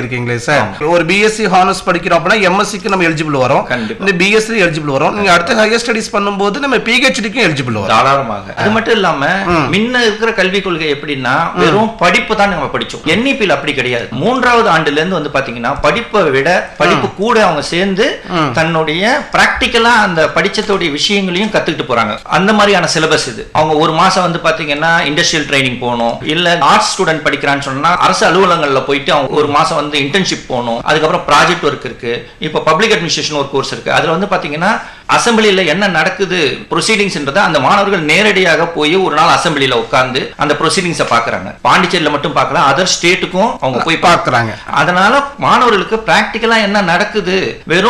பண்ணிருக்கீங்களே sir ஒரு BSc honours படிக்கிறோம் அப்படின்னா எம்எஸ்சிக்கு நம்ம எலிஜிபிள் வரும் கண்டிப்பா. இந்த பிஎஸ்சி எலிஜிபிள் வரும் நீங்க அடுத்த ஹையர் ஸ்டடிஸ் பண்ணும்போது நம்ம பிஹெச்டிக்கும் எலிஜிபிள் வரும் தாராளமாக அது மட்டும் இல்லாம முன்ன இருக்கிற கல்விக் கொள்கை எப்படின்னா வெறும் படிப்பு தான் நம்ம படிச்சோம் என்இபியில் அப்படி கிடையாது மூன்றாவது ஆண்டுல இருந்து வந்து பாத்தீங்கன்னா படிப்பை விட படிப்பு கூட அவங்க சேர்ந்து தன்னுடைய பிராக்டிக்கலா அந்த படிச்சதோடைய விஷயங்களையும் கத்துக்கிட்டு போறாங்க அந்த மாதிரியான சிலபஸ் இது அவங்க ஒரு மாசம் வந்து பாத்தீங்கன்னா இண்டஸ்ட்ரியல் ட்ரைனிங் போகணும் இல்ல ஆர்ட்ஸ் ஸ்டூடெண்ட் படிக்கிறான்னு சொன்னா அரசு அலுவலகங்கள்ல போயிட்டு அவங்க ஒரு மாசம் வந்து இன்டர்ன்ஷிப் போகணும் அதுக்கப்புறம் ப்ராஜெக்ட் ஒர்க் இருக்கு இப்போ பப்ளிக் அட்மினிஸ்ட்ரேஷன் ஒரு கோர்ஸ் இருக்கு அதுல வந்து பாத்தீங்கன்னா அசம்பிளில என்ன நடக்குது ப்ரொசீடிங்ஸ்ன்றத அந்த மாணவர்கள் நேரடியாக போய் ஒரு நாள் அசம்பிளில உட்கார்ந்து அந்த ப்ரொசீடிங்ஸை பாக்குறாங்க பாண்டிச்சேரியில மட்டும் பார்க்கல அதர் ஸ்டேட்டுக்கும் அவங்க போய் பார்க்க பாக்குறாங்க அதனால மாணவர்களுக்கு பிராக்டிக்கலா என்ன நடக்குது வெறும்